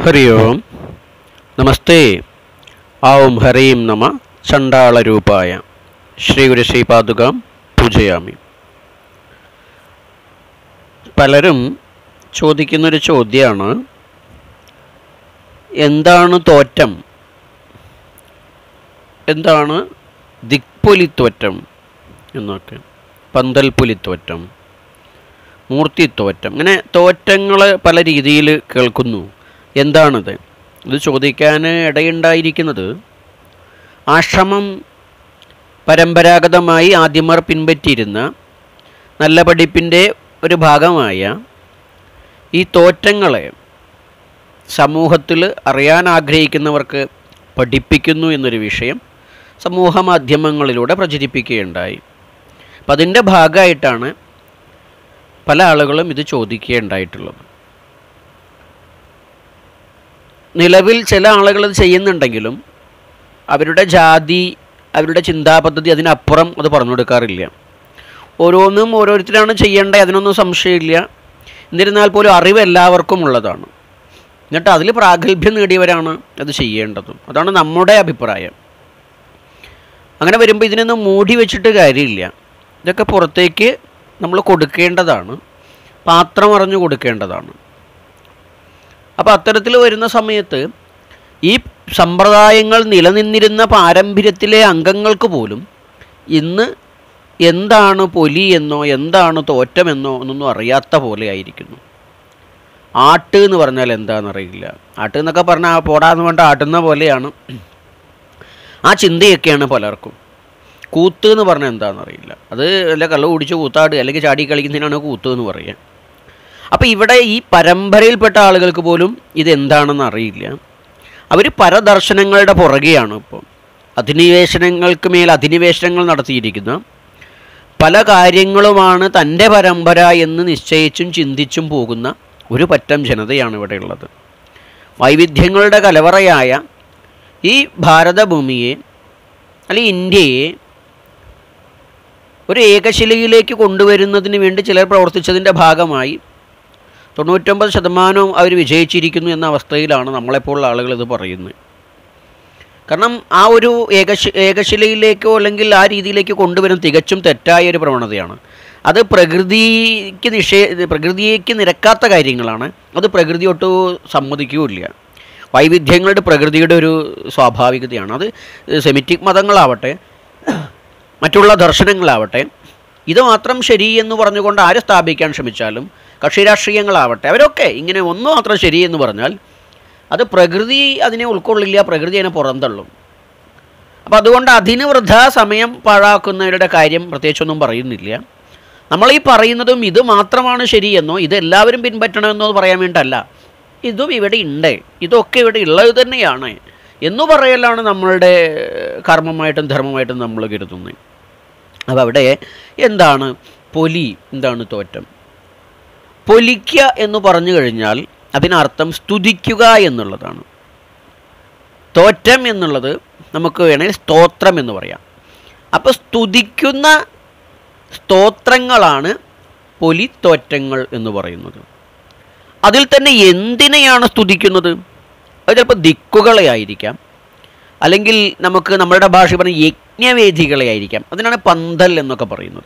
हरि ओम नमस्ते ഔം ഹരീം നമ ചണ്ടാളരൂപായ ശ്രീ ഗുരു ശ്രീപാദുകാം പൂജയാമി പലരും ചോദിക്കുന്നൊരു ചോദ്യമാണ് എന്താണ് തോറ്റം എന്താണ് ദിക്പുലിത്തോറ്റം എന്നൊക്കെ പന്തൽപുലിത്തോറ്റം മൂർത്തിത്തോറ്റം ഇങ്ങനെ തോറ്റങ്ങൾ പല രീതിയിൽ കേൾക്കുന്നു എന്താണിത് ഇത് ചോദിക്കാൻ ഇടയുണ്ടായിരിക്കുന്നത് ആശ്രമം പരമ്പരാഗതമായി ആദ്യമർ പിൻപറ്റിയിരുന്ന നല്ല പഠിപ്പിൻ്റെ ഒരു ഭാഗമായ ഈ തോറ്റങ്ങളെ സമൂഹത്തിൽ അറിയാൻ ആഗ്രഹിക്കുന്നവർക്ക് പഠിപ്പിക്കുന്നു എന്നൊരു വിഷയം സമൂഹ മാധ്യമങ്ങളിലൂടെ പ്രചരിപ്പിക്കുകയുണ്ടായി അപ്പം അതിൻ്റെ ഭാഗമായിട്ടാണ് പല ആളുകളും ഇത് ചോദിക്കുകയുണ്ടായിട്ടുള്ളത് നിലവിൽ ചില ആളുകൾ ഇത് ചെയ്യുന്നുണ്ടെങ്കിലും അവരുടെ ജാതി അവരുടെ ചിന്താപദ്ധതി അതിനപ്പുറം അത് പറഞ്ഞു കൊടുക്കാറില്ല ഓരോന്നും ഓരോരുത്തരാണ് ചെയ്യേണ്ടത് അതിനൊന്നും സംശയമില്ല എന്നിരുന്നാൽ പോലും അറിവ് എല്ലാവർക്കും ഉള്ളതാണ് എന്നിട്ട് അതിൽ പ്രാഗൽഭ്യം നേടിയവരാണ് അത് ചെയ്യേണ്ടതും അതാണ് നമ്മുടെ അഭിപ്രായം അങ്ങനെ വരുമ്പോൾ ഇതിനൊന്നും മൂടി വെച്ചിട്ട് കാര്യമില്ല ഇതൊക്കെ പുറത്തേക്ക് നമ്മൾ കൊടുക്കേണ്ടതാണ് പാത്രം അറിഞ്ഞു കൊടുക്കേണ്ടതാണ് അപ്പോൾ അത്തരത്തിൽ വരുന്ന സമയത്ത് ഈ സമ്പ്രദായങ്ങൾ നിലനിന്നിരുന്ന പാരമ്പര്യത്തിലെ അംഗങ്ങൾക്ക് പോലും ഇന്ന് എന്താണ് പൊലി എന്നോ എന്താണ് തോറ്റമെന്നോ എന്നൊന്നും അറിയാത്ത പോലെ ആയിരിക്കുന്നു ആട്ട് എന്ന് പറഞ്ഞാൽ എന്താണെന്നറിയില്ല ആട്ട് എന്നൊക്കെ പറഞ്ഞാൽ പോടാന്ന് വേണ്ട ആട്ടുന്ന പോലെയാണ് ആ ചിന്തയൊക്കെയാണ് പലർക്കും കൂത്ത് എന്ന് പറഞ്ഞാൽ എന്താണെന്നറിയില്ല അത് അല്ല കള്ളു കുടിച്ച് കൂത്താട് അല്ലെങ്കിൽ ചാടി കളിക്കുന്നതിനാണ് കൂത്ത് എന്ന് പറയുക അപ്പോൾ ഇവിടെ ഈ പരമ്പരയിൽപ്പെട്ട ആളുകൾക്ക് പോലും ഇതെന്താണെന്ന് അറിയില്ല അവർ പരദർശനങ്ങളുടെ പുറകെയാണ് ഇപ്പോൾ അധിനിവേശനങ്ങൾക്ക് മേൽ അധിനിവേശനങ്ങൾ നടത്തിയിരിക്കുന്ന പല കാര്യങ്ങളുമാണ് തൻ്റെ പരമ്പര എന്ന് നിശ്ചയിച്ചും ചിന്തിച്ചും പോകുന്ന ഒരു പറ്റം ജനതയാണ് ഇവിടെ ഉള്ളത് വൈവിധ്യങ്ങളുടെ കലവറയായ ഈ ഭാരതഭൂമിയെ അല്ലെങ്കിൽ ഇന്ത്യയെ ഒരു ഏകശിലയിലേക്ക് കൊണ്ടുവരുന്നതിന് വേണ്ടി ചിലർ പ്രവർത്തിച്ചതിൻ്റെ ഭാഗമായി തൊണ്ണൂറ്റൊമ്പത് ശതമാനവും അവർ വിജയിച്ചിരിക്കുന്നു എന്ന അവസ്ഥയിലാണ് നമ്മളെപ്പോലുള്ള ആളുകൾ ഇത് പറയുന്നത് കാരണം ആ ഒരു ഏകശി ഏകശിലയിലേക്കോ അല്ലെങ്കിൽ ആ രീതിയിലേക്ക് കൊണ്ടുവരുന്ന തികച്ചും തെറ്റായ ഒരു പ്രവണതയാണ് അത് പ്രകൃതിക്ക് നിഷേ പ്രകൃതിക്ക് നിരക്കാത്ത കാര്യങ്ങളാണ് അത് പ്രകൃതി ഒട്ട് സമ്മതിക്കുകയില്ല വൈവിധ്യങ്ങളുടെ പ്രകൃതിയുടെ ഒരു സ്വാഭാവികതയാണ് അത് സെമിറ്റിക് മതങ്ങളാവട്ടെ മറ്റുള്ള ദർശനങ്ങളാവട്ടെ ഇത് മാത്രം ശരി എന്ന് പറഞ്ഞുകൊണ്ട് ആര് സ്ഥാപിക്കാൻ ശ്രമിച്ചാലും കക്ഷി രാഷ്ട്രീയങ്ങളാവട്ടെ അവരൊക്കെ ഇങ്ങനെ ഒന്ന് മാത്രം ശരി എന്ന് പറഞ്ഞാൽ അത് പ്രകൃതി അതിനെ ഉൾക്കൊള്ളില്ല പ്രകൃതി അതിനെ പുറന്തള്ളും അപ്പോൾ അതുകൊണ്ട് അതിന് വൃദ്ധ സമയം പാഴാക്കുന്നവരുടെ കാര്യം പ്രത്യേകിച്ചൊന്നും പറയുന്നില്ല നമ്മൾ ഈ പറയുന്നതും ഇത് മാത്രമാണ് ശരിയെന്നോ ഇത് എല്ലാവരും പിൻപറ്റണമെന്നോ പറയാൻ വേണ്ടല്ല ഇതും ഇവിടെ ഉണ്ട് ഇതൊക്കെ ഇവിടെ ഉള്ളത് തന്നെയാണ് എന്ന് പറയലാണ് നമ്മളുടെ കർമ്മമായിട്ടും ധർമ്മമായിട്ടും നമ്മൾ കരുതുന്നത് അപ്പോൾ അവിടെ എന്താണ് പൊലി എന്താണ് തോറ്റം പൊലിക്കുക എന്ന് പറഞ്ഞു കഴിഞ്ഞാൽ അതിനർത്ഥം സ്തുതിക്കുക എന്നുള്ളതാണ് തോറ്റം എന്നുള്ളത് നമുക്ക് വേണമെങ്കിൽ സ്തോത്രം എന്ന് പറയാം അപ്പോൾ സ്തുതിക്കുന്ന സ്തോത്രങ്ങളാണ് പൊലിത്തോറ്റങ്ങൾ എന്ന് പറയുന്നത് അതിൽ തന്നെ എന്തിനെയാണ് സ്തുതിക്കുന്നത് അത് ചിലപ്പോൾ ദിക്കുകളെ ആയിരിക്കാം അല്ലെങ്കിൽ നമുക്ക് നമ്മളുടെ ഭാഷ പറഞ്ഞ യജ്ഞവേദികളെ ആയിരിക്കാം അതിനാണ് പന്തൽ എന്നൊക്കെ പറയുന്നത്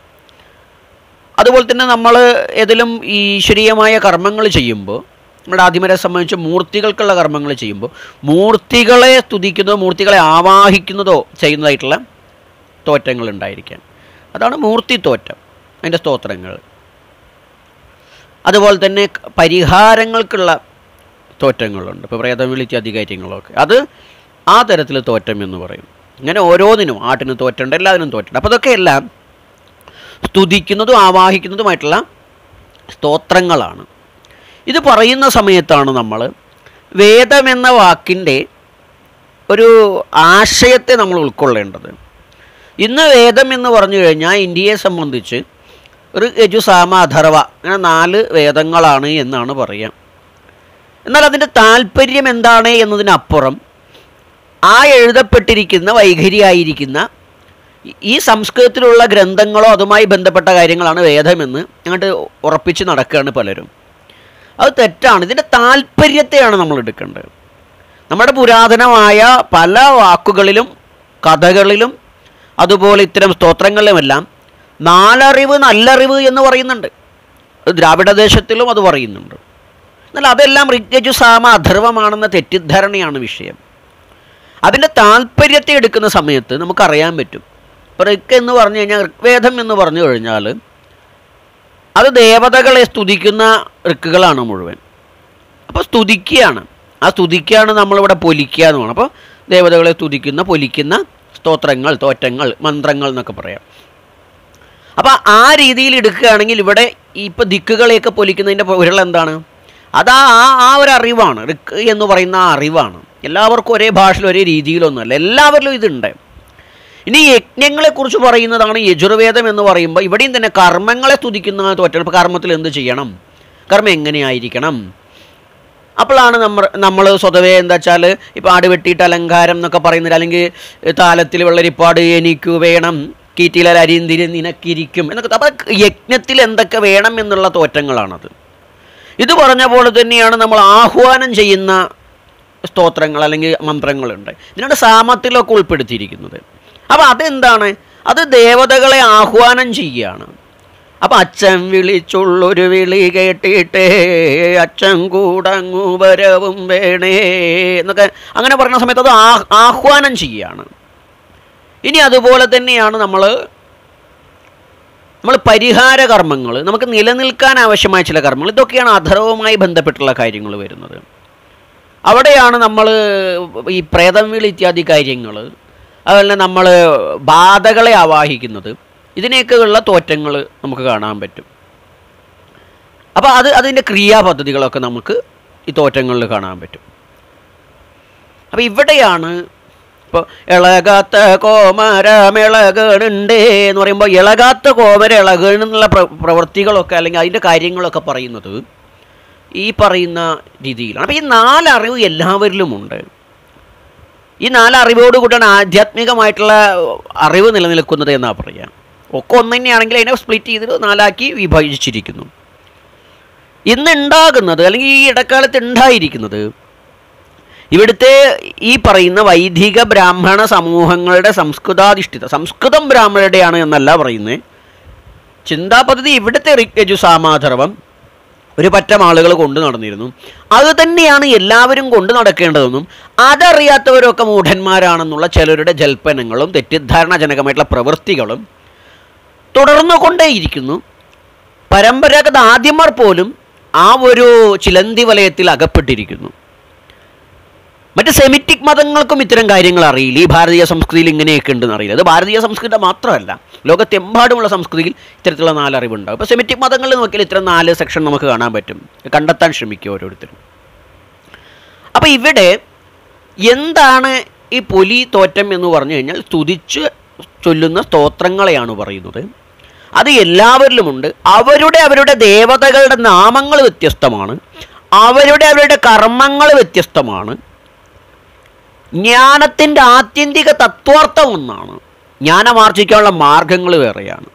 അതുപോലെ തന്നെ നമ്മൾ ഏതെങ്കിലും ഈശ്വരീയമായ കർമ്മങ്ങൾ ചെയ്യുമ്പോൾ നമ്മുടെ ആദിമരെ സംബന്ധിച്ച് മൂർത്തികൾക്കുള്ള കർമ്മങ്ങൾ ചെയ്യുമ്പോൾ മൂർത്തികളെ സ്തുതിക്കുന്നതോ മൂർത്തികളെ ആവാഹിക്കുന്നതോ ചെയ്യുന്നതായിട്ടുള്ള തോറ്റങ്ങൾ ഉണ്ടായിരിക്കാം അതാണ് മൂർത്തി തോറ്റം അതിൻ്റെ സ്തോത്രങ്ങൾ അതുപോലെ തന്നെ പരിഹാരങ്ങൾക്കുള്ള തോറ്റങ്ങളുണ്ട് ഇപ്പോൾ പ്രേതം വിളിച്ച അധികാര്യങ്ങളൊക്കെ അത് ആ തരത്തിൽ തോറ്റം എന്ന് പറയും ഇങ്ങനെ ഓരോന്നിനും ആട്ടിന് തോറ്റുണ്ട് എല്ലാത്തിനും തോറ്റുണ്ട് അപ്പോൾ അതൊക്കെ എല്ലാം സ്തുതിക്കുന്നതും ആവാഹിക്കുന്നതുമായിട്ടുള്ള സ്തോത്രങ്ങളാണ് ഇത് പറയുന്ന സമയത്താണ് നമ്മൾ വേദമെന്ന വാക്കിൻ്റെ ഒരു ആശയത്തെ നമ്മൾ ഉൾക്കൊള്ളേണ്ടത് ഇന്ന് വേദം എന്ന് പറഞ്ഞു കഴിഞ്ഞാൽ ഇന്ത്യയെ സംബന്ധിച്ച് ഒരു യജുസാമ അഥർവ അങ്ങനെ നാല് വേദങ്ങളാണ് എന്നാണ് പറയുക എന്നാൽ അതിൻ്റെ താല്പര്യം എന്താണ് എന്നതിനപ്പുറം ആ എഴുതപ്പെട്ടിരിക്കുന്ന വൈഖരിയായിരിക്കുന്ന ഈ സംസ്കൃതത്തിലുള്ള ഗ്രന്ഥങ്ങളോ അതുമായി ബന്ധപ്പെട്ട കാര്യങ്ങളാണ് വേദമെന്ന് അങ്ങോട്ട് ഉറപ്പിച്ച് നടക്കുകയാണ് പലരും അത് തെറ്റാണ് ഇതിൻ്റെ താല്പര്യത്തെയാണ് നമ്മൾ എടുക്കേണ്ടത് നമ്മുടെ പുരാതനമായ പല വാക്കുകളിലും കഥകളിലും അതുപോലെ ഇത്തരം സ്തോത്രങ്ങളിലുമെല്ലാം നാലറിവ് നല്ലറിവ് എന്ന് പറയുന്നുണ്ട് അത് ദ്രാവിഡദേശത്തിലും അത് പറയുന്നുണ്ട് എന്നാൽ അതെല്ലാം ഋഗ്യജു സാമ അധർവമാണെന്ന തെറ്റിദ്ധാരണയാണ് വിഷയം അതിൻ്റെ താല്പര്യത്തെ എടുക്കുന്ന സമയത്ത് നമുക്കറിയാൻ പറ്റും ഇപ്പോൾ ഋക്ക് എന്ന് പറഞ്ഞു കഴിഞ്ഞാൽ ഋഗ്വേദം എന്ന് പറഞ്ഞു കഴിഞ്ഞാൽ അത് ദേവതകളെ സ്തുതിക്കുന്ന ഋക്കുകളാണ് മുഴുവൻ അപ്പോൾ സ്തുതിക്കുകയാണ് ആ സ്തുതിക്കാണ് നമ്മളിവിടെ പൊലിക്കുക എന്ന് വേണം അപ്പോൾ ദേവതകളെ സ്തുതിക്കുന്ന പൊലിക്കുന്ന സ്തോത്രങ്ങൾ തോറ്റങ്ങൾ മന്ത്രങ്ങൾ എന്നൊക്കെ പറയാം അപ്പോൾ ആ രീതിയിൽ എടുക്കുകയാണെങ്കിൽ ഇവിടെ ഇപ്പോൾ ദിക്കുകളെയൊക്കെ പൊലിക്കുന്നതിൻ്റെ പൊരുൾ എന്താണ് അതാ ആ ആ ഒരു അറിവാണ് ഋക്ക് എന്ന് പറയുന്ന ആ അറിവാണ് എല്ലാവർക്കും ഒരേ ഭാഷയിൽ ഒരേ രീതിയിലൊന്നുമല്ല എല്ലാവരിലും ഇതുണ്ട് ഇനി യജ്ഞങ്ങളെക്കുറിച്ച് പറയുന്നതാണ് യജുർവേദം എന്ന് പറയുമ്പോൾ ഇവിടെയും തന്നെ കർമ്മങ്ങളെ സ്തുതിക്കുന്ന തോറ്റൽ ഇപ്പോൾ കർമ്മത്തിൽ എന്ത് ചെയ്യണം കർമ്മം എങ്ങനെയായിരിക്കണം അപ്പോഴാണ് നമ്മൾ നമ്മൾ സ്വതവേ എന്താ വെച്ചാൽ ഇപ്പോൾ ആട് വെട്ടിയിട്ട് അലങ്കാരം എന്നൊക്കെ പറയുന്നത് അല്ലെങ്കിൽ താലത്തിൽ വെള്ളരിപ്പാട് എനിക്ക് വേണം കീറ്റിലാൽ അരിന്തിരി നിനക്കിരിക്കും എന്നൊക്കെ അപ്പോൾ യജ്ഞത്തിൽ എന്തൊക്കെ വേണം എന്നുള്ള തോറ്റങ്ങളാണത് ഇത് പറഞ്ഞ പോലെ തന്നെയാണ് നമ്മൾ ആഹ്വാനം ചെയ്യുന്ന സ്തോത്രങ്ങൾ അല്ലെങ്കിൽ മന്ത്രങ്ങളുണ്ട് ഇതിനാണ് സാമത്തിലൊക്കെ ഉൾപ്പെടുത്തിയിരിക്കുന്നത് അപ്പോൾ അതെന്താണ് അത് ദേവതകളെ ആഹ്വാനം ചെയ്യുകയാണ് അപ്പം അച്ഛൻ വിളിച്ചുള്ളൊരു വിളി കേട്ടിട്ടേ അച്ഛൻ കൂടങ്ങു വരവും വേണേ എന്നൊക്കെ അങ്ങനെ പറയുന്ന സമയത്ത് അത് ആ ആഹ്വാനം ചെയ്യുകയാണ് ഇനി അതുപോലെ തന്നെയാണ് നമ്മൾ നമ്മൾ പരിഹാര കർമ്മങ്ങൾ നമുക്ക് നിലനിൽക്കാൻ ആവശ്യമായ ചില കർമ്മങ്ങൾ ഇതൊക്കെയാണ് അധർവവുമായി ബന്ധപ്പെട്ടുള്ള കാര്യങ്ങൾ വരുന്നത് അവിടെയാണ് നമ്മൾ ഈ പ്രേതം വിളി ഇത്യാദി കാര്യങ്ങൾ അതുപോലെ നമ്മൾ ബാധകളെ ആവാഹിക്കുന്നത് ഇതിനെയൊക്കെയുള്ള തോറ്റങ്ങൾ നമുക്ക് കാണാൻ പറ്റും അപ്പോൾ അത് അതിൻ്റെ ക്രിയാപദ്ധതികളൊക്കെ നമുക്ക് ഈ തോറ്റങ്ങളിൽ കാണാൻ പറ്റും അപ്പോൾ ഇവിടെയാണ് ഇപ്പോൾ ഇളകാത്ത കോമരമിളകണുണ്ട് എന്ന് പറയുമ്പോൾ ഇളകാത്ത കോമര ഇളകണെന്നുള്ള പ്ര പ്രവൃത്തികളൊക്കെ അല്ലെങ്കിൽ അതിൻ്റെ കാര്യങ്ങളൊക്കെ പറയുന്നത് ഈ പറയുന്ന രീതിയിലാണ് അപ്പോൾ ഈ നാലറിവ് എല്ലാവരിലുമുണ്ട് ഈ നാലറിവോട് കൂടിയാണ് ആധ്യാത്മികമായിട്ടുള്ള അറിവ് നിലനിൽക്കുന്നത് എന്നാണ് പറയുക ഒക്കെ ഒന്ന് തന്നെയാണെങ്കിൽ അതിനെ സ്പ്ലിറ്റ് ചെയ്തിട്ട് നാലാക്കി വിഭജിച്ചിരിക്കുന്നു ഇന്ന് ഉണ്ടാകുന്നത് അല്ലെങ്കിൽ ഈ ഇടക്കാലത്ത് ഉണ്ടായിരിക്കുന്നത് ഇവിടുത്തെ ഈ പറയുന്ന വൈദിക ബ്രാഹ്മണ സമൂഹങ്ങളുടെ സംസ്കൃതാധിഷ്ഠിത സംസ്കൃതം ബ്രാഹ്മണരുടെയാണ് എന്നല്ല പറയുന്നത് ചിന്താപദ്ധതി ഇവിടുത്തെ ഋഗ്യജു സാമാധർവം ഒരു പറ്റം ആളുകൾ കൊണ്ടു നടന്നിരുന്നു അത് തന്നെയാണ് എല്ലാവരും കൊണ്ടു നടക്കേണ്ടതെന്നും അതറിയാത്തവരൊക്കെ മൂഢന്മാരാണെന്നുള്ള ചിലരുടെ ജൽപ്പനങ്ങളും തെറ്റിദ്ധാരണജനകമായിട്ടുള്ള പ്രവൃത്തികളും തുടർന്നു കൊണ്ടേയിരിക്കുന്നു പരമ്പരാഗത ആദ്യമാർ പോലും ആ ഒരു ചിലന്തി വലയത്തിൽ അകപ്പെട്ടിരിക്കുന്നു മറ്റ് സെമിറ്റിക് മതങ്ങൾക്കും ഇത്തരം കാര്യങ്ങൾ അറിയില്ല ഈ ഭാരതീയ സംസ്കൃതിയിൽ ഇങ്ങനെയൊക്കെ ഉണ്ടെന്ന് അറിയില്ല അത് ഭാരതീയ സംസ്കൃതി മാത്രമല്ല ലോകത്തെമ്പാടുമുള്ള സംസ്കൃതിയിൽ ഇത്തരത്തിലുള്ള നാലറിവുണ്ടാവും ഇപ്പോൾ സെമിറ്റിക് മതങ്ങളിൽ നോക്കിയാൽ ഇത്തരം നാല് സെക്ഷൻ നമുക്ക് കാണാൻ പറ്റും കണ്ടെത്താൻ ശ്രമിക്കുക ഓരോരുത്തരും അപ്പോൾ ഇവിടെ എന്താണ് ഈ പൊലി തോറ്റം എന്ന് പറഞ്ഞു കഴിഞ്ഞാൽ സ്തുതിച്ച് ചൊല്ലുന്ന സ്തോത്രങ്ങളെയാണ് പറയുന്നത് അത് എല്ലാവരിലുമുണ്ട് അവരുടെ അവരുടെ ദേവതകളുടെ നാമങ്ങൾ വ്യത്യസ്തമാണ് അവരുടെ അവരുടെ കർമ്മങ്ങൾ വ്യത്യസ്തമാണ് ജ്ഞാനത്തിൻ്റെ ആത്യന്തിക തത്വാർത്ഥം ഒന്നാണ് ജ്ഞാനമാർജിക്കാനുള്ള മാർഗങ്ങൾ വേറെയാണ്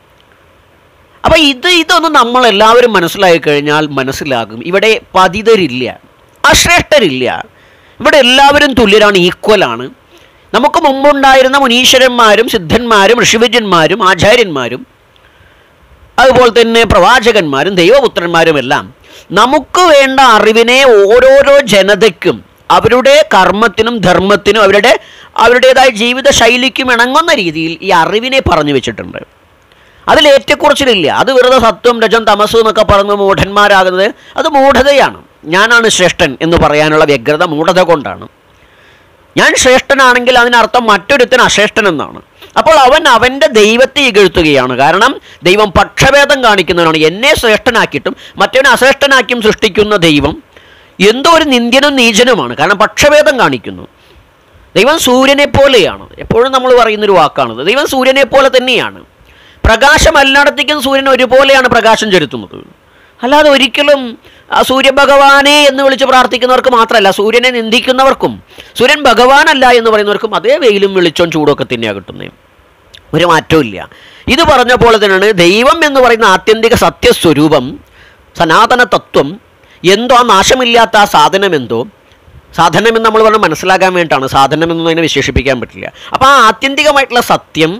അപ്പോൾ ഇത് ഇതൊന്നും നമ്മൾ എല്ലാവരും മനസ്സിലാക്കി കഴിഞ്ഞാൽ മനസ്സിലാകും ഇവിടെ പതിതരില്ല അശ്രേഷ്ഠരില്ല ഇവിടെ എല്ലാവരും തുല്യരാണ് ഈക്വലാണ് നമുക്ക് മുമ്പുണ്ടായിരുന്ന മുനീശ്വരന്മാരും സിദ്ധന്മാരും ഋഷിവര്യന്മാരും ആചാര്യന്മാരും അതുപോലെ തന്നെ പ്രവാചകന്മാരും ദൈവപുത്രന്മാരും എല്ലാം നമുക്ക് വേണ്ട അറിവിനെ ഓരോരോ ജനതയ്ക്കും അവരുടെ കർമ്മത്തിനും ധർമ്മത്തിനും അവരുടെ അവരുടേതായ ജീവിത ശൈലിക്കും ഇണങ്ങുന്ന രീതിയിൽ ഈ അറിവിനെ പറഞ്ഞു വെച്ചിട്ടുണ്ട് അതിൽ ഏറ്റക്കുറച്ചിലില്ല അത് വെറുതെ സത്വം രജം തമസ് എന്നൊക്കെ പറഞ്ഞ് മൂഢന്മാരാകുന്നത് അത് മൂഢതയാണ് ഞാനാണ് ശ്രേഷ്ഠൻ എന്ന് പറയാനുള്ള വ്യഗ്രത മൂഢത കൊണ്ടാണ് ഞാൻ ശ്രേഷ്ഠനാണെങ്കിൽ അതിനർത്ഥം മറ്റൊരുത്തൻ അശ്രേഷ്ഠൻ എന്നാണ് അപ്പോൾ അവൻ അവൻ്റെ ദൈവത്തെ ഇകഴ്ത്തുകയാണ് കാരണം ദൈവം പക്ഷഭേദം കാണിക്കുന്നവനാണ് എന്നെ ശ്രേഷ്ഠനാക്കിയിട്ടും മറ്റവനെ അശ്രേഷ്ഠനാക്കിയും സൃഷ്ടിക്കുന്ന ദൈവം എന്തോ ഒരു നിന്ദ്യനും നീചനുമാണ് കാരണം പക്ഷഭേദം കാണിക്കുന്നു ദൈവം സൂര്യനെ പോലെയാണ് എപ്പോഴും നമ്മൾ പറയുന്നൊരു വാക്കാണത് ദൈവം സൂര്യനെ പോലെ തന്നെയാണ് പ്രകാശം എല്ലായിടത്തേക്കും സൂര്യൻ ഒരുപോലെയാണ് പ്രകാശം ചെലുത്തുന്നത് അല്ലാതെ ഒരിക്കലും ആ സൂര്യഭഗവാനെ എന്ന് വിളിച്ച് പ്രാർത്ഥിക്കുന്നവർക്ക് മാത്രമല്ല സൂര്യനെ നിന്ദിക്കുന്നവർക്കും സൂര്യൻ ഭഗവാനല്ല എന്ന് പറയുന്നവർക്കും അതേ വെയിലും വെളിച്ചവും ചൂടൊക്കെ തന്നെയാണ് കിട്ടുന്നത് ഒരു മാറ്റവും ഇല്ല ഇത് പറഞ്ഞ പോലെ തന്നെയാണ് ദൈവം എന്ന് പറയുന്ന ആത്യന്തിക സത്യസ്വരൂപം സനാതന തത്വം എന്തോ ആ നാശമില്ലാത്ത ആ സാധനം എന്തോ സാധനം എന്ന് നമ്മൾ പറഞ്ഞാൽ മനസ്സിലാക്കാൻ വേണ്ടിയിട്ടാണ് സാധനം എന്നൊന്നും അതിനെ വിശേഷിപ്പിക്കാൻ പറ്റില്ല അപ്പോൾ ആ ആത്യന്തികമായിട്ടുള്ള സത്യം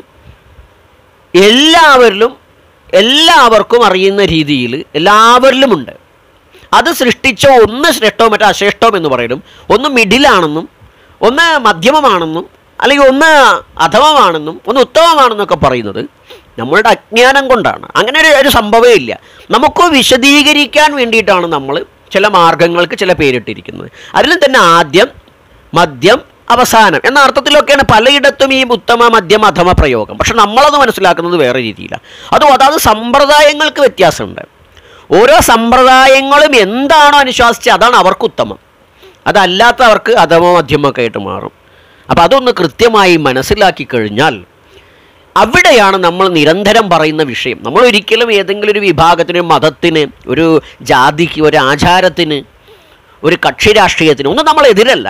എല്ലാവരിലും എല്ലാവർക്കും അറിയുന്ന രീതിയിൽ എല്ലാവരിലുമുണ്ട് അത് സൃഷ്ടിച്ച ഒന്ന് ശ്രേഷ്ഠവും മറ്റേ അശ്രേഷ്ഠവും എന്ന് പറയലും ഒന്ന് മിഡിലാണെന്നും ഒന്ന് മധ്യമമാണെന്നും അല്ലെങ്കിൽ ഒന്ന് അധമമാണെന്നും ഒന്ന് ഉത്തമമാണെന്നൊക്കെ പറയുന്നത് നമ്മളുടെ അജ്ഞാനം കൊണ്ടാണ് അങ്ങനെ ഒരു ഒരു സംഭവമേ ഇല്ല നമുക്ക് വിശദീകരിക്കാൻ വേണ്ടിയിട്ടാണ് നമ്മൾ ചില മാർഗങ്ങൾക്ക് ചില പേരിട്ടിരിക്കുന്നത് അതിലും തന്നെ ആദ്യം മദ്യം അവസാനം എന്ന അർത്ഥത്തിലൊക്കെയാണ് പലയിടത്തും ഈ ഉത്തമ മധ്യമ അധമ പ്രയോഗം പക്ഷെ നമ്മളത് മനസ്സിലാക്കുന്നത് വേറെ രീതിയിലാണ് അതും അതാത് സമ്പ്രദായങ്ങൾക്ക് വ്യത്യാസമുണ്ട് ഓരോ സമ്പ്രദായങ്ങളും എന്താണോ അനുശാസിച്ചത് അതാണ് അവർക്ക് ഉത്തമം അതല്ലാത്തവർക്ക് അധമോ മധ്യമൊക്കെ ആയിട്ട് മാറും അപ്പോൾ അതൊന്ന് കൃത്യമായി മനസ്സിലാക്കി കഴിഞ്ഞാൽ അവിടെയാണ് നമ്മൾ നിരന്തരം പറയുന്ന വിഷയം നമ്മൾ ഒരിക്കലും ഏതെങ്കിലും ഒരു വിഭാഗത്തിന് ഒരു മതത്തിന് ഒരു ജാതിക്ക് ഒരു ആചാരത്തിന് ഒരു കക്ഷി രാഷ്ട്രീയത്തിന് ഒന്നും നമ്മൾ എതിരല്ല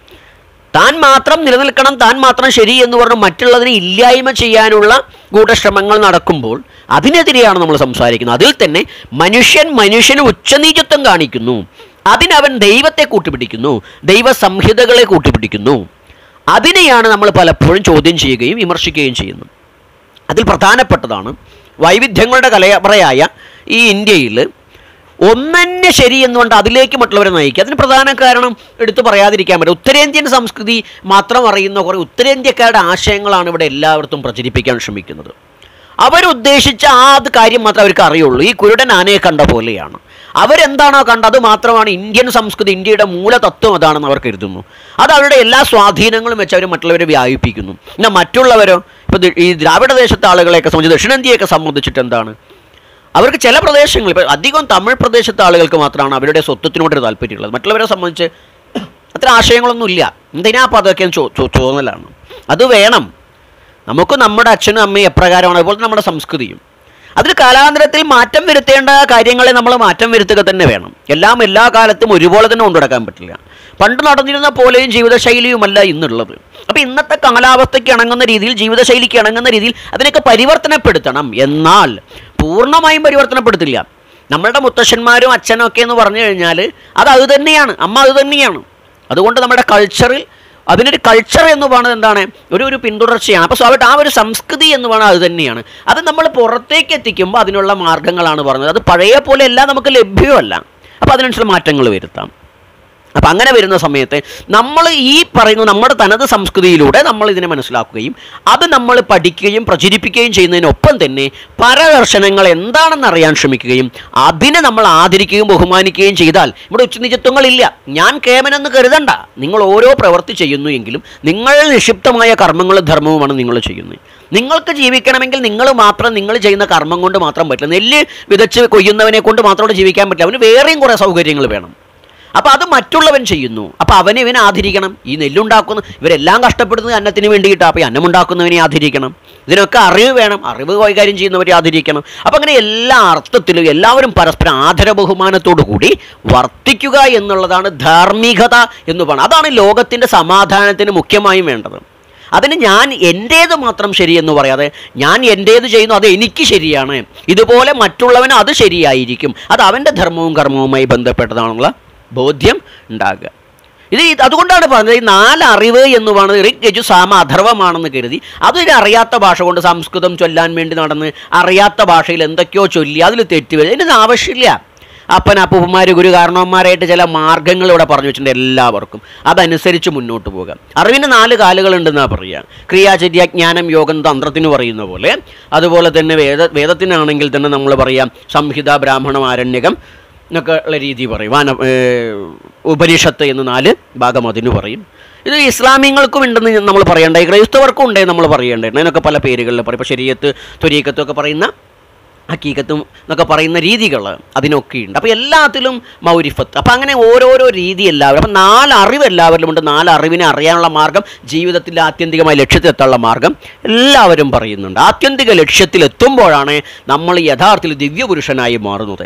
താൻ മാത്രം നിലനിൽക്കണം താൻ മാത്രം ശരി എന്ന് പറഞ്ഞ് മറ്റുള്ളതിനെ ഇല്ലായ്മ ചെയ്യാനുള്ള ഗൂഢശ്രമങ്ങൾ നടക്കുമ്പോൾ അതിനെതിരെയാണ് നമ്മൾ സംസാരിക്കുന്നത് അതിൽ തന്നെ മനുഷ്യൻ മനുഷ്യന് ഉച്ചനീചത്വം കാണിക്കുന്നു അതിനവൻ ദൈവത്തെ കൂട്ടുപിടിക്കുന്നു ദൈവസംഹിതകളെ കൂട്ടുപിടിക്കുന്നു അതിനെയാണ് നമ്മൾ പലപ്പോഴും ചോദ്യം ചെയ്യുകയും വിമർശിക്കുകയും ചെയ്യുന്നത് അതിൽ പ്രധാനപ്പെട്ടതാണ് വൈവിധ്യങ്ങളുടെ കലയറയായ ഈ ഇന്ത്യയിൽ ഒന്നെ ശരി എന്നുകൊണ്ട് അതിലേക്ക് മറ്റുള്ളവരെ നയിക്കുക അതിന് പ്രധാന കാരണം എടുത്തു പറയാതിരിക്കാൻ പറ്റും ഉത്തരേന്ത്യൻ സംസ്കൃതി മാത്രം അറിയുന്ന കുറേ ഉത്തരേന്ത്യക്കാരുടെ ആശയങ്ങളാണ് ഇവിടെ എല്ലായിടത്തും പ്രചരിപ്പിക്കാൻ ശ്രമിക്കുന്നത് അവരുദ്ദേശിച്ച ആ അത് കാര്യം മാത്രമേ അവർക്ക് അറിയുള്ളൂ ഈ കുരുടൻ ആനയെ കണ്ട പോലെയാണ് അവരെന്താണോ കണ്ടത് അത് മാത്രമാണ് ഇന്ത്യൻ സംസ്കൃതി ഇന്ത്യയുടെ മൂലതത്വം അതാണെന്ന് അവർ കരുതുന്നു അത് അവരുടെ എല്ലാ സ്വാധീനങ്ങളും വെച്ച് അവർ മറ്റുള്ളവരെ വ്യാപിപ്പിക്കുന്നു എന്നാൽ മറ്റുള്ളവരോ ഇപ്പോൾ ഈ ദ്രാവിഡ ദേശത്തെ ആളുകളെയൊക്കെ സംബന്ധിച്ച് ദക്ഷിണേന്ത്യയൊക്കെ സംബന്ധിച്ചിട്ട് എന്താണ് അവർക്ക് ചില പ്രദേശങ്ങൾ ഇപ്പോൾ അധികം തമിഴ് പ്രദേശത്തെ ആളുകൾക്ക് മാത്രമാണ് അവരുടെ സ്വത്വത്തിനോടൊരു താല്പര്യമുള്ളത് മറ്റുള്ളവരെ സംബന്ധിച്ച് അത്ര ആശയങ്ങളൊന്നുമില്ല എന്തിനാ അപ്പോൾ അതൊക്കെ ചോ ചോ- തോന്നലാണ് അത് വേണം നമുക്ക് നമ്മുടെ അച്ഛനും അമ്മയും എപ്രകാരമാണ് അതുപോലെ തന്നെ നമ്മുടെ സംസ്കൃതിയും അതിൽ കാലാന്തരത്തിൽ മാറ്റം വരുത്തേണ്ട കാര്യങ്ങളെ നമ്മൾ മാറ്റം വരുത്തുക തന്നെ വേണം എല്ലാം എല്ലാ കാലത്തും ഒരുപോലെ തന്നെ കൊണ്ടുനടക്കാൻ പറ്റില്ല പണ്ട് നടന്നിരുന്ന പോലെയും ജീവിതശൈലിയുമല്ല ഇന്നുള്ളത് അപ്പോൾ ഇന്നത്തെ കാലാവസ്ഥയ്ക്ക് ഇണങ്ങുന്ന രീതിയിൽ ജീവിതശൈലിക്ക് ഇണങ്ങുന്ന രീതിയിൽ അതിനൊക്കെ പരിവർത്തനപ്പെടുത്തണം എന്നാൽ പൂർണ്ണമായും പരിവർത്തനപ്പെടുത്തില്ല നമ്മളുടെ മുത്തശ്ശന്മാരും അച്ഛനും ഒക്കെ എന്ന് പറഞ്ഞു കഴിഞ്ഞാൽ അത് അത് തന്നെയാണ് അമ്മ അത് തന്നെയാണ് അതുകൊണ്ട് നമ്മുടെ കൾച്ചറിൽ അതിനൊരു കൾച്ചർ എന്ന് പറയുന്നത് എന്താണ് ഒരു ഒരു പിന്തുടർച്ചയാണ് അപ്പോൾ സ്വാഭാവിക ആ ഒരു സംസ്കൃതി എന്ന് പറയുന്നത് അത് തന്നെയാണ് അത് നമ്മൾ പുറത്തേക്ക് എത്തിക്കുമ്പോൾ അതിനുള്ള മാർഗ്ഗങ്ങളാണ് പറഞ്ഞത് അത് പഴയ പോലെ എല്ലാം നമുക്ക് ലഭ്യമല്ല അപ്പോൾ അതിനനുസരിച്ച് മാറ്റങ്ങൾ വരുത്താം അപ്പം അങ്ങനെ വരുന്ന സമയത്ത് നമ്മൾ ഈ പറയുന്ന നമ്മുടെ തനത് സംസ്കൃതിയിലൂടെ നമ്മൾ ഇതിനെ മനസ്സിലാക്കുകയും അത് നമ്മൾ പഠിക്കുകയും പ്രചരിപ്പിക്കുകയും ചെയ്യുന്നതിനൊപ്പം തന്നെ പരദർശനങ്ങൾ എന്താണെന്ന് അറിയാൻ ശ്രമിക്കുകയും അതിനെ നമ്മൾ ആദരിക്കുകയും ബഹുമാനിക്കുകയും ചെയ്താൽ ഇവിടെ ഉച്ചനിചത്വങ്ങളില്ല ഞാൻ കേമനെന്ന് കരുതണ്ട നിങ്ങൾ ഓരോ പ്രവൃത്തി ചെയ്യുന്നു എങ്കിലും നിങ്ങൾ നിക്ഷിപ്തമായ കർമ്മങ്ങളും ധർമ്മവുമാണ് നിങ്ങൾ ചെയ്യുന്നത് നിങ്ങൾക്ക് ജീവിക്കണമെങ്കിൽ നിങ്ങൾ മാത്രം നിങ്ങൾ ചെയ്യുന്ന കർമ്മം കൊണ്ട് മാത്രം പറ്റില്ല നെല്ല് വിതച്ച് കൊയ്യുന്നവനെ കൊണ്ട് മാത്രം ഇവിടെ ജീവിക്കാൻ പറ്റില്ല അവന് വേറെയും കുറേ സൗകര്യങ്ങൾ വേണം അപ്പോൾ അത് മറ്റുള്ളവൻ ചെയ്യുന്നു അപ്പോൾ അവനെ ഇവനെ ആദരിക്കണം ഈ നെല്ലുണ്ടാക്കുന്ന ഇവരെല്ലാം കഷ്ടപ്പെടുന്നത് അന്നത്തിന് വേണ്ടിയിട്ടാണ് അപ്പോൾ ഈ അന്നമുണ്ടാക്കുന്നവനെ ആദരിക്കണം ഇതിനൊക്കെ അറിവ് വേണം അറിവ് കൈകാര്യം ചെയ്യുന്നവരെ ആദരിക്കണം അപ്പോൾ അങ്ങനെ എല്ലാ അർത്ഥത്തിലും എല്ലാവരും പരസ്പരം ആദര ബഹുമാനത്തോടു കൂടി വർത്തിക്കുക എന്നുള്ളതാണ് ധാർമ്മികത എന്ന് പറയുന്നത് അതാണ് ലോകത്തിൻ്റെ സമാധാനത്തിന് മുഖ്യമായും വേണ്ടത് അതിന് ഞാൻ എൻ്റേത് മാത്രം ശരിയെന്ന് പറയാതെ ഞാൻ എൻ്റേത് ചെയ്യുന്നു അത് എനിക്ക് ശരിയാണ് ഇതുപോലെ മറ്റുള്ളവന് അത് ശരിയായിരിക്കും അത് അവൻ്റെ ധർമ്മവും കർമ്മവുമായി ബന്ധപ്പെട്ടതാണെന്നുള്ള ബോധ്യം ഉണ്ടാകുക ഇത് ഈ- അതുകൊണ്ടാണ് പറഞ്ഞത് ഈ നാല് അറിവ് എന്ന് പറയുന്നത് ഋഗ് യജു സാമ അഥർവമാണെന്ന് കരുതി അതൊരു അറിയാത്ത ഭാഷ കൊണ്ട് സംസ്കൃതം ചൊല്ലാൻ വേണ്ടി നടന്ന് അറിയാത്ത ഭാഷയിൽ എന്തൊക്കെയോ ചൊല്ലി അതിൽ തെറ്റ് വരും ഇതിന് ആവശ്യമില്ല അപ്പൻ അപ്പൂപ്പന്മാർ ഗുരു കാരണവന്മാരായിട്ട് ചില മാർഗ്ഗങ്ങൾ ഇവിടെ പറഞ്ഞു വെച്ചിട്ടുണ്ട് എല്ലാവർക്കും അതനുസരിച്ച് മുന്നോട്ട് പോകാം അറിവിന് നാല് കാലുകളുണ്ടെന്നാണ് പറയുക ക്രിയാചര്യ ജ്ഞാനം യോഗം തന്ത്രത്തിന് പറയുന്ന പോലെ അതുപോലെ തന്നെ വേദ വേദത്തിനാണെങ്കിൽ തന്നെ നമ്മൾ പറയാം സംഹിത ബ്രാഹ്മണം ആരണ്യകം എന്നൊക്കെ ഉള്ള രീതി പറയും വാന ഏർ ഉപനിഷത്ത് എന്ന് നാല് ഭാഗം അതിന് പറയും ഇത് ഇസ്ലാമിയങ്ങൾക്കും ഉണ്ടെന്ന് നമ്മൾ പറയേണ്ട ക്രൈസ്തവർക്കും ഉണ്ടെന്ന് നമ്മൾ പറയേണ്ടത് അതിനൊക്കെ പല പേരുകളിൽ പറയും ഇപ്പോൾ ശരീരത്ത് ത്വരീക്കത്തും ഒക്കെ പറയുന്ന ഹക്കീക്കത്തും എന്നൊക്കെ പറയുന്ന രീതികൾ അതിനൊക്കെ ഉണ്ട് അപ്പോൾ എല്ലാത്തിലും മൗരിഫത്ത് അപ്പോൾ അങ്ങനെ ഓരോരോ രീതി എല്ലാവരും അപ്പം നാല് അറിവ് എല്ലാവരിലും ഉണ്ട് നാല് അറിവിനെ അറിയാനുള്ള മാർഗം ജീവിതത്തിൻ്റെ ആത്യന്തികമായ ലക്ഷ്യത്തിലെത്താനുള്ള മാർഗം എല്ലാവരും പറയുന്നുണ്ട് ആത്യന്തിക ലക്ഷ്യത്തിലെത്തുമ്പോഴാണ് നമ്മൾ യഥാർത്ഥത്തിൽ ദിവ്യപുരുഷനായി മാറുന്നത്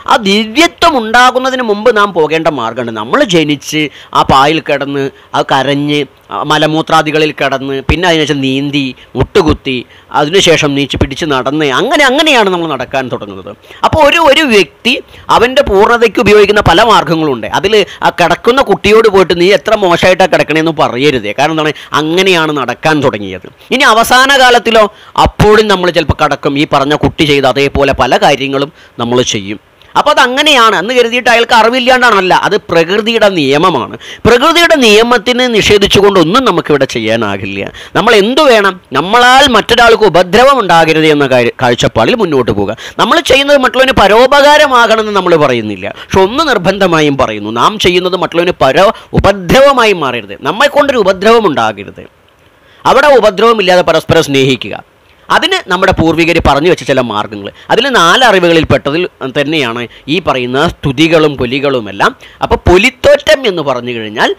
ആ ദിവ്യത്വം ഉണ്ടാകുന്നതിന് മുമ്പ് നാം പോകേണ്ട മാർഗമുണ്ട് നമ്മൾ ജനിച്ച് ആ പായിൽ കിടന്ന് ആ കരഞ്ഞ് ആ മലമൂത്രാദികളിൽ കിടന്ന് പിന്നെ അതിനുശേഷം നീന്തി മുട്ടുകുത്തി അതിനുശേഷം നീച്ച് പിടിച്ച് നടന്ന് അങ്ങനെ അങ്ങനെയാണ് നമ്മൾ നടക്കാൻ തുടങ്ങുന്നത് അപ്പോൾ ഒരു ഒരു വ്യക്തി അവൻ്റെ പൂർണ്ണതയ്ക്ക് ഉപയോഗിക്കുന്ന പല മാർഗ്ഗങ്ങളുണ്ട് അതിൽ ആ കിടക്കുന്ന കുട്ടിയോട് പോയിട്ട് നീ എത്ര മോശമായിട്ടാണ് കിടക്കണേന്ന് പറയരുത് കാരണം എന്താണ് അങ്ങനെയാണ് നടക്കാൻ തുടങ്ങിയത് ഇനി അവസാന കാലത്തിലോ അപ്പോഴും നമ്മൾ ചിലപ്പോൾ കിടക്കും ഈ പറഞ്ഞ കുട്ടി ചെയ്ത അതേപോലെ പല കാര്യങ്ങളും നമ്മൾ ചെയ്യും അപ്പോൾ അത് അങ്ങനെയാണ് എന്ന് കരുതിയിട്ട് അയാൾക്ക് അറിവില്ലാണ്ടാണല്ല അത് പ്രകൃതിയുടെ നിയമമാണ് പ്രകൃതിയുടെ നിയമത്തിന് നിഷേധിച്ചുകൊണ്ട് ഒന്നും നമുക്കിവിടെ ചെയ്യാനാകില്ല നമ്മൾ എന്തു വേണം നമ്മളാൽ മറ്റൊരാൾക്ക് ഉപദ്രവം ഉണ്ടാകരുത് എന്ന കാര്യ- കാഴ്ചപ്പാടിൽ മുന്നോട്ട് പോകുക നമ്മൾ ചെയ്യുന്നത് മറ്റുള്ളവന് പരോപകാരമാകണമെന്ന് നമ്മൾ പറയുന്നില്ല പക്ഷെ ഒന്ന് നിർബന്ധമായും പറയുന്നു നാം ചെയ്യുന്നത് മറ്റുള്ളവന് പരോ ഉപദ്രവമായി മാറരുത് നമ്മെ കൊണ്ടൊരു ഉപദ്രവം ഉണ്ടാകരുത് അവിടെ ഉപദ്രവമില്ലാതെ പരസ്പരം സ്നേഹിക്കുക അതിന് നമ്മുടെ പൂർവികർ പറഞ്ഞു വെച്ച ചില മാർഗങ്ങൾ അതിൽ നാല് അറിവുകളിൽ പെട്ടതിൽ തന്നെയാണ് ഈ പറയുന്ന സ്തുതികളും പൊലികളുമെല്ലാം അപ്പോൾ പൊലിത്തോറ്റം എന്ന് പറഞ്ഞു കഴിഞ്ഞാൽ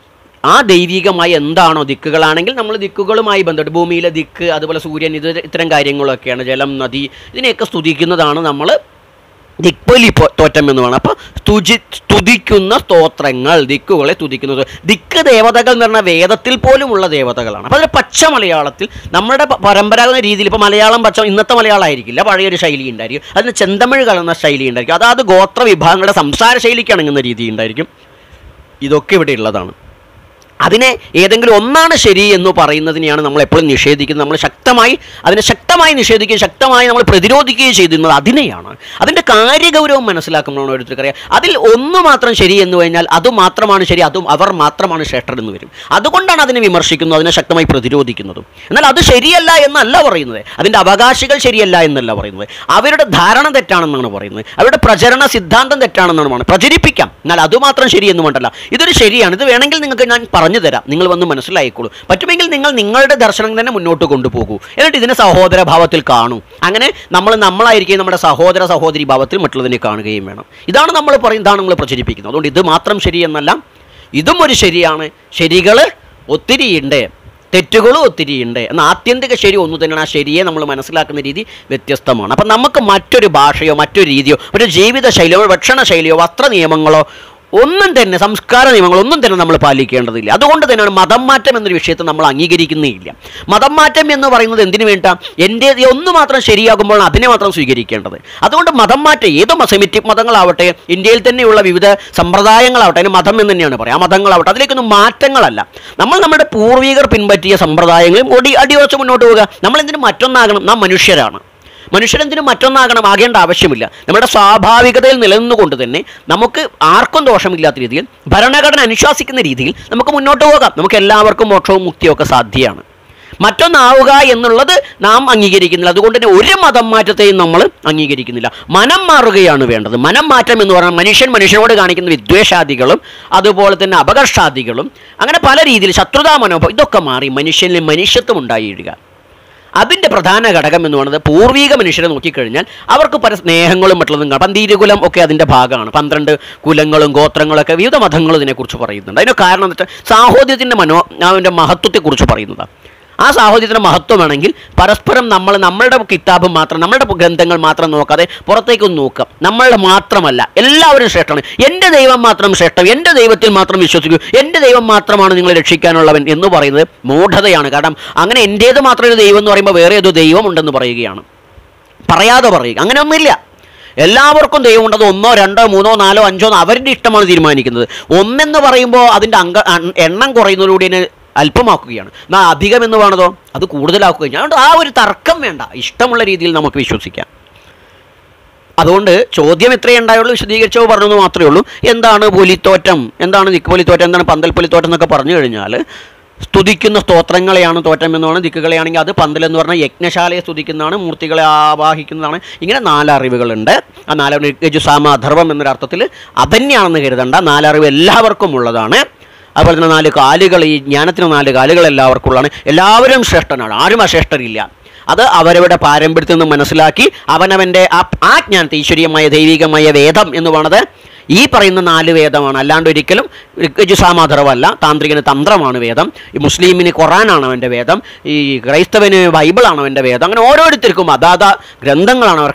ആ ദൈവികമായ എന്താണോ ദിക്കുകളാണെങ്കിൽ നമ്മൾ ദിക്കുകളുമായി ബന്ധപ്പെട്ട് ഭൂമിയിലെ ദിക്ക് അതുപോലെ സൂര്യൻ ഇത് ഇത്തരം കാര്യങ്ങളൊക്കെയാണ് ജലം നദി ഇതിനെയൊക്കെ സ്തുതിക്കുന്നതാണ് നമ്മൾ ദിക്പൊലി പോ- തോറ്റം എന്ന് വേണം അപ്പോൾ സ്തുതി സ്തുതിക്കുന്ന സ്തോത്രങ്ങൾ ദിക്കുകളെ സ്തുതിക്കുന്നത് ദിക്ക് ദേവതകൾ എന്ന് പറഞ്ഞാൽ വേദത്തിൽ പോലുമുള്ള ദേവതകളാണ് അപ്പോൾ അതിൽ പച്ച മലയാളത്തിൽ നമ്മുടെ പ- പരമ്പരാഗത രീതിയിൽ ഇപ്പോൾ മലയാളം പച്ച ഇന്നത്തെ മലയാളം ആയിരിക്കില്ല പഴയൊരു ശൈലി ഉണ്ടായിരിക്കും അതിന് ചെന്തമിഴ് കലർന്ന ശൈലി ഉണ്ടായിരിക്കും അതാത് ഗോത്ര വിഭാഗങ്ങളുടെ സംസാര ശൈലിക്ക് ഇണങ്ങുന്ന രീതി ഉണ്ടായിരിക്കും ഇതൊക്കെ ഇവിടെ ഉള്ളതാണ് അതിനെ ഏതെങ്കിലും ഒന്നാണ് ശരി എന്ന് പറയുന്നതിനെയാണ് നമ്മൾ എപ്പോഴും നിഷേധിക്കുന്നത് നമ്മൾ ശക്തമായി അതിനെ ശക്തമായി നിഷേധിക്കുകയും ശക്തമായി നമ്മൾ പ്രതിരോധിക്കുകയും ചെയ്തിരുന്നത് അതിനെയാണ് അതിൻ്റെ കാര്യഗൗരവം മനസ്സിലാക്കുമ്പോഴാണ് ഓരോരുത്തർക്ക് അറിയാം അതിൽ ഒന്ന് മാത്രം ശരി എന്ന് കഴിഞ്ഞാൽ അത് മാത്രമാണ് ശരി അതും അവർ മാത്രമാണ് ശ്രേഷ്ഠർ എന്ന് വരും അതുകൊണ്ടാണ് അതിനെ വിമർശിക്കുന്നത് അതിനെ ശക്തമായി പ്രതിരോധിക്കുന്നതും എന്നാൽ അത് ശരിയല്ല എന്നല്ല പറയുന്നത് അതിൻ്റെ അവകാശികൾ ശരിയല്ല എന്നല്ല പറയുന്നത് അവരുടെ ധാരണ തെറ്റാണെന്നാണ് പറയുന്നത് അവരുടെ പ്രചരണ സിദ്ധാന്തം തെറ്റാണെന്നാണ് പറയുന്നത് പ്രചരിപ്പിക്കാം എന്നാൽ അതുമാത്രം ശരിയെന്ന് വേണ്ടല്ല ഇതൊരു ശരിയാണ് ഇത് വേണമെങ്കിൽ നിങ്ങൾക്ക് ഞാൻ പറഞ്ഞു തരാം നിങ്ങൾ വന്ന് മനസ്സിലായിക്കോളൂ പറ്റുമെങ്കിൽ നിങ്ങൾ നിങ്ങളുടെ ദർശനം തന്നെ മുന്നോട്ട് കൊണ്ടുപോകൂ എന്നിട്ട് ഇതിനെ സഹോദര ഭാവത്തിൽ കാണൂ അങ്ങനെ നമ്മൾ നമ്മളായിരിക്കും നമ്മുടെ സഹോദര സഹോദരി ഭാവത്തിൽ മറ്റുള്ളതിനെ കാണുകയും വേണം ഇതാണ് നമ്മൾ പറയും ഇതാണ് നമ്മൾ പ്രചരിപ്പിക്കുന്നത് അതുകൊണ്ട് ഇത് മാത്രം ശരിയെന്നല്ല ഇതും ഒരു ശരിയാണ് ശരികൾ ഒത്തിരിയുണ്ട് തെറ്റുകളും ഒത്തിരിയുണ്ട് എന്നാൽ ആത്യന്തിക ശരി ഒന്നു തന്നെയാണ് ആ ശരിയെ നമ്മൾ മനസ്സിലാക്കുന്ന രീതി വ്യത്യസ്തമാണ് അപ്പം നമുക്ക് മറ്റൊരു ഭാഷയോ മറ്റൊരു രീതിയോ ഒരു ജീവിത ശൈലിയോ ഭക്ഷണ ശൈലിയോ വസ്ത്ര നിയമങ്ങളോ ഒന്നും തന്നെ സംസ്കാര നിയമങ്ങൾ ഒന്നും തന്നെ നമ്മൾ പാലിക്കേണ്ടതില്ല അതുകൊണ്ട് തന്നെയാണ് മതം മാറ്റം എന്നൊരു വിഷയത്തെ നമ്മൾ അംഗീകരിക്കുന്നേയില്ല മതം മാറ്റം എന്ന് പറയുന്നത് എന്തിനു വേണ്ട എൻ്റെ ഒന്ന് മാത്രം ശരിയാകുമ്പോൾ അതിനെ മാത്രം സ്വീകരിക്കേണ്ടത് അതുകൊണ്ട് മതം മാറ്റം ഏത് സെമിറ്റിക് മതങ്ങളാവട്ടെ ഇന്ത്യയിൽ തന്നെയുള്ള വിവിധ സമ്പ്രദായങ്ങളാവട്ടെ അതിന് മതം എന്ന് തന്നെയാണ് പറയുക ആ മതങ്ങളാവട്ടെ അതിലേക്കൊന്നും മാറ്റങ്ങളല്ല നമ്മൾ നമ്മുടെ പൂർവികർ പിൻപറ്റിയ സമ്പ്രദായങ്ങളും ഒടി അടിയുറച്ച് മുന്നോട്ട് പോവുക നമ്മൾ എന്തിനും മറ്റൊന്നാകണം നാം മനുഷ്യരാണ് മനുഷ്യരെന്തിനും മറ്റൊന്നാകണം ആകേണ്ട ആവശ്യമില്ല നമ്മുടെ സ്വാഭാവികതയിൽ നിലനിന്നുകൊണ്ട് തന്നെ നമുക്ക് ആർക്കും ദോഷമില്ലാത്ത രീതിയിൽ ഭരണഘടന അനുശാസിക്കുന്ന രീതിയിൽ നമുക്ക് മുന്നോട്ട് പോകാം നമുക്ക് എല്ലാവർക്കും മോക്ഷവും മുക്തിയും ഒക്കെ സാധ്യമാണ് മറ്റൊന്നാവുക എന്നുള്ളത് നാം അംഗീകരിക്കുന്നില്ല അതുകൊണ്ട് തന്നെ ഒരു മതം മാറ്റത്തെയും നമ്മൾ അംഗീകരിക്കുന്നില്ല മനം മാറുകയാണ് വേണ്ടത് മനം മാറ്റം എന്ന് പറഞ്ഞാൽ മനുഷ്യൻ മനുഷ്യനോട് കാണിക്കുന്ന വിദ്വേഷാദികളും അതുപോലെ തന്നെ അപകർഷാദികളും അങ്ങനെ പല രീതിയിൽ ശത്രുതാ മനോഭാവം ഇതൊക്കെ മാറി മനുഷ്യനിൽ മനുഷ്യത്വം ഉണ്ടായിടുക അതിൻ്റെ പ്രധാന ഘടകം എന്ന് പറയുന്നത് പൂർവീക മനുഷ്യരെ നോക്കിക്കഴിഞ്ഞാൽ അവർക്ക് പല സ്നേഹങ്ങളും മറ്റുള്ളതും കാണാം പന്തീരുകുലം ഒക്കെ അതിൻ്റെ ഭാഗമാണ് പന്ത്രണ്ട് കുലങ്ങളും ഗോത്രങ്ങളൊക്കെ വിവിധ മതങ്ങളും ഇതിനെക്കുറിച്ച് പറയുന്നുണ്ട് അതിന് കാരണം എന്ന് വെച്ചാൽ സാഹോദര്യത്തിൻ്റെ മനോ അതിൻ്റെ മഹത്വത്തെക്കുറിച്ച് പറയുന്നതാണ് ആ സാഹോദര്യത്തിൻ്റെ മഹത്വമാണെങ്കിൽ പരസ്പരം നമ്മൾ നമ്മളുടെ കിതാബ് മാത്രം നമ്മളുടെ ഗ്രന്ഥങ്ങൾ മാത്രം നോക്കാതെ പുറത്തേക്കൊന്ന് നോക്കാം നമ്മളുടെ മാത്രമല്ല എല്ലാവരും ശ്രേഷ്ഠമാണ് എൻ്റെ ദൈവം മാത്രം ശ്രേഷ്ഠം എൻ്റെ ദൈവത്തിൽ മാത്രം വിശ്വസിക്കൂ എൻ്റെ ദൈവം മാത്രമാണ് നിങ്ങളെ രക്ഷിക്കാനുള്ളവൻ എന്ന് പറയുന്നത് മൂഢതയാണ് കാരണം അങ്ങനെ എൻ്റേത് മാത്രം ഒരു ദൈവം എന്ന് പറയുമ്പോൾ വേറെ ഏതോ ദൈവം ഉണ്ടെന്ന് പറയുകയാണ് പറയാതെ പറയുക അങ്ങനെ ഒന്നുമില്ല എല്ലാവർക്കും ദൈവമുണ്ട് അത് ഒന്നോ രണ്ടോ മൂന്നോ നാലോ അഞ്ചോ എന്ന് അവരുടെ ഇഷ്ടമാണ് തീരുമാനിക്കുന്നത് ഒന്നെന്ന് പറയുമ്പോൾ അതിൻ്റെ അംഗ അൺ- എണ്ണം കുറയുന്നതിലൂടെ ഇതിനെ അല്പമാക്കുകയാണ് എന്നാൽ അധികം എന്ന് വേണതോ അത് കൂടുതലാക്കുകയും ചെയ്യും അതുകൊണ്ട് ആ ഒരു തർക്കം വേണ്ട ഇഷ്ടമുള്ള രീതിയിൽ നമുക്ക് വിശ്വസിക്കാം അതുകൊണ്ട് ചോദ്യം ഇത്രയേ ഉണ്ടായുള്ളൂ വിശദീകരിച്ചോ പറഞ്ഞെന്ന് മാത്രമേ ഉള്ളൂ എന്താണ് പൊലിത്തോറ്റം എന്താണ് ദിക്ക് പൊലിത്തോറ്റം എന്താണ് പന്തൽ പൊലിത്തോറ്റം എന്നൊക്കെ പറഞ്ഞു കഴിഞ്ഞാൽ സ്തുതിക്കുന്ന സ്തോത്രങ്ങളെയാണ് തോറ്റം എന്നാണ് ദിക്കുകളെയാണെങ്കിൽ അത് പന്തൽ എന്ന് പറഞ്ഞാൽ യജ്ഞശാലയെ സ്തുതിക്കുന്നതാണ് മൂർത്തികളെ ആവാഹിക്കുന്നതാണ് ഇങ്ങനെ നാലറിവുകളുണ്ട് ആ നാലറിവ് യജുസാമ അധർവം എന്നൊരർത്ഥത്തിൽ അതന്നെയാണെന്ന് കരുതണ്ട നാലറിവ് എല്ലാവർക്കും ഉള്ളതാണ് അതുപോലെ തന്നെ നാല് കാലുകൾ ഈ ജ്ഞാനത്തിന് നാല് കാലുകൾ എല്ലാവർക്കും ഉള്ളതാണ് എല്ലാവരും ശ്രേഷ്ഠനാണ് ആരും അശ്രേഷ്ഠരില്ല അത് അവരവരുടെ പാരമ്പര്യത്തിൽ നിന്ന് മനസ്സിലാക്കി അവനവൻ്റെ ആ ആ ജ്ഞാനത്തെ ഈശ്വരീയമായ ദൈവികമായ വേദം എന്ന് പറയുന്നത് ഈ പറയുന്ന നാല് വേദമാണ് അല്ലാണ്ട് ഒരിക്കലും ഋഗ്യജുസാമാധർവല്ല താന്ത്രികന് തന്ത്രമാണ് വേദം ഈ മുസ്ലിമിന് ഖുറാനാണ് അവൻ്റെ വേദം ഈ ക്രൈസ്തവന് ബൈബിളാണ് അവൻ്റെ വേദം അങ്ങനെ ഓരോരുത്തർക്കും അതാത ഗ്രന്ഥങ്ങളാണ് അവർക്ക്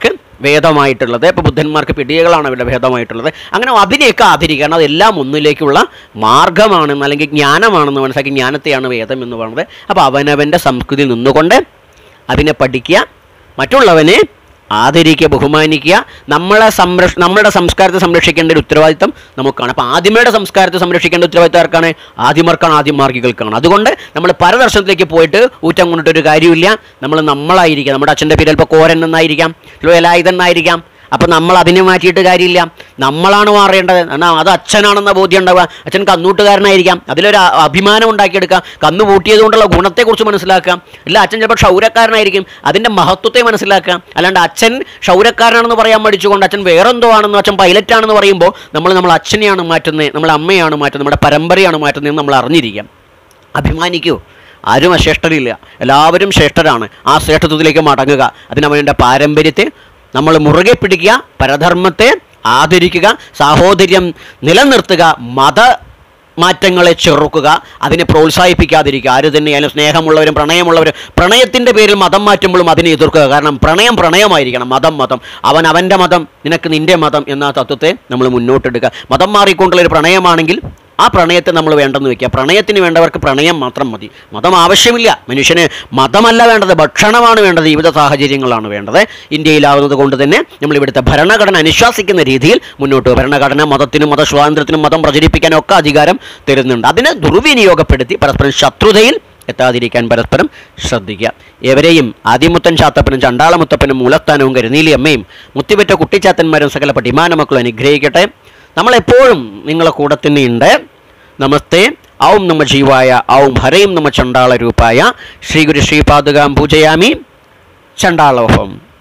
വേദമായിട്ടുള്ളത് ഇപ്പോൾ ബുദ്ധന്മാർക്ക് പിടികകളാണ് അവരുടെ ഭേദമായിട്ടുള്ളത് അങ്ങനെ അതിനെയൊക്കെ ആദരിക്കണം അതെല്ലാം ഒന്നിലേക്കുള്ള മാർഗമാണെന്ന് അല്ലെങ്കിൽ ജ്ഞാനമാണെന്ന് മനസ്സിലാക്കി ജ്ഞാനത്തെയാണ് വേദം എന്ന് പറയുന്നത് അപ്പോൾ അവനവൻ്റെ സംസ്കൃതിയിൽ നിന്നുകൊണ്ട് അതിനെ പഠിക്കുക മറ്റുള്ളവനെ ആദരിക്കുക ബഹുമാനിക്കുക നമ്മളെ സംരക്ഷ നമ്മുടെ സംസ്കാരത്തെ സംരക്ഷിക്കേണ്ട ഒരു ഉത്തരവാദിത്തം നമുക്കാണ് അപ്പോൾ ആദിമയുടെ സംസ്കാരത്തെ സംരക്ഷിക്കേണ്ട ഉത്തരവാദിത്തം ആർക്കാണ് ആദിമർക്കാണ് ആദിമാർഗികൾക്കാണ് അതുകൊണ്ട് നമ്മൾ പരദർശനത്തിലേക്ക് പോയിട്ട് ഊറ്റം കൊണ്ടിട്ട് ഒരു കാര്യമില്ല നമ്മൾ നമ്മളായിരിക്കാം നമ്മുടെ അച്ഛൻ്റെ പേര് ചിലപ്പോൾ കോരൻ എന്നായിരിക്കാം ചിലപ്പോൾ എലായുധൻ എന്നായിരിക്കാം അപ്പോൾ നമ്മൾ അതിനെ മാറ്റിയിട്ട് കാര്യമില്ല നമ്മളാണ് മാറേണ്ടത് എന്നാൽ അത് അച്ഛനാണെന്ന ബോധ്യം ഉണ്ടാവുക അച്ഛൻ കന്നൂട്ടുകാരനായിരിക്കാം അതിലൊരു അ- അഭിമാനം ഉണ്ടാക്കിയെടുക്കുക കന്ന് പൂട്ടിയത് കൊണ്ടുള്ള ഗുണത്തെക്കുറിച്ച് മനസ്സിലാക്കാം ഇല്ല അച്ഛൻ ചിലപ്പോൾ ക്ഷൗരക്കാരനായിരിക്കും അതിൻ്റെ മഹത്വത്തെ മനസ്സിലാക്കാം അല്ലാണ്ട് അച്ഛൻ ക്ഷൗരക്കാരനാണെന്ന് പറയാൻ മടിച്ചുകൊണ്ട് അച്ഛൻ വേറെന്തോ ആണെന്ന് അച്ഛൻ പൈലറ്റാണെന്ന് പറയുമ്പോൾ നമ്മൾ നമ്മൾ അച്ഛനെയാണ് മാറ്റുന്നത് നമ്മൾ അമ്മയാണ് മാറ്റുന്നത് നമ്മുടെ പരമ്പരയാണ് മാറ്റുന്നതെന്ന് നമ്മൾ അറിഞ്ഞിരിക്കാം അഭിമാനിക്കൂ ആരും അശ്രേഷ്ഠരില്ല എല്ലാവരും ശ്രേഷ്ഠരാണ് ആ ശ്രേഷ്ഠത്വത്തിലേക്ക് മടങ്ങുക അതിനവൻ്റെ പാരമ്പര്യത്തെ നമ്മൾ മുറുകെ പിടിക്കുക പരധർമ്മത്തെ ആദരിക്കുക സാഹോദര്യം നിലനിർത്തുക മത മാറ്റങ്ങളെ ചെറുക്കുക അതിനെ പ്രോത്സാഹിപ്പിക്കാതിരിക്കുക ആര് തന്നെയായാലും സ്നേഹമുള്ളവരും പ്രണയമുള്ളവരും പ്രണയത്തിൻ്റെ പേരിൽ മതം മാറ്റുമ്പോഴും അതിനെ എതിർക്കുക കാരണം പ്രണയം പ്രണയമായിരിക്കണം മതം മതം അവൻ അവൻ്റെ മതം നിനക്ക് നിൻ്റെ മതം എന്ന തത്വത്തെ നമ്മൾ മുന്നോട്ടെടുക്കുക മതം മാറിക്കൊണ്ടുള്ള ഒരു പ്രണയമാണെങ്കിൽ ആ പ്രണയത്തെ നമ്മൾ വേണ്ടെന്ന് വെക്കുക പ്രണയത്തിന് വേണ്ടവർക്ക് പ്രണയം മാത്രം മതി മതം ആവശ്യമില്ല മനുഷ്യന് മതമല്ല വേണ്ടത് ഭക്ഷണമാണ് വേണ്ടത് ജീവിത സാഹചര്യങ്ങളാണ് വേണ്ടത് ഇന്ത്യയിലാവുന്നത് കൊണ്ട് തന്നെ നമ്മൾ ഇവിടുത്തെ ഭരണഘടന അനുശാസിക്കുന്ന രീതിയിൽ മുന്നോട്ട് പോകും. ഭരണഘടന മതത്തിനും മതസ്വാതന്ത്ര്യത്തിനും മതം പ്രചരിപ്പിക്കാനും ഒക്കെ അധികാരം തരുന്നുണ്ട് അതിനെ ദുർവിനിയോഗപ്പെടുത്തി പരസ്പരം ശത്രുതയിൽ എത്താതിരിക്കാൻ പരസ്പരം ശ്രദ്ധിക്കുക ഏവരെയും ആദിമുത്തൻ ചാത്തപ്പനും ചണ്ടാളമുത്തപ്പനും മൂലസ്ഥാനവും കരുനീലി അമ്മയും മുത്തിപെറ്റ കുട്ടിച്ചാത്തന്മാരും സകല പട്ടിമാനമക്കളും അനുഗ്രഹിക്കട്ടെ നമ്മളെപ്പോഴും നിങ്ങളെ കൂടെ തന്നെയുണ്ട് നമസ്തേ ഔം നമ ജീവായ ഔം ഹരയും നമ ചണ്ടാള രൂപായ ശ്രീ ഗുരു ശ്രീപാദുകാം പൂജയാമി ചണ്ടാളോഹം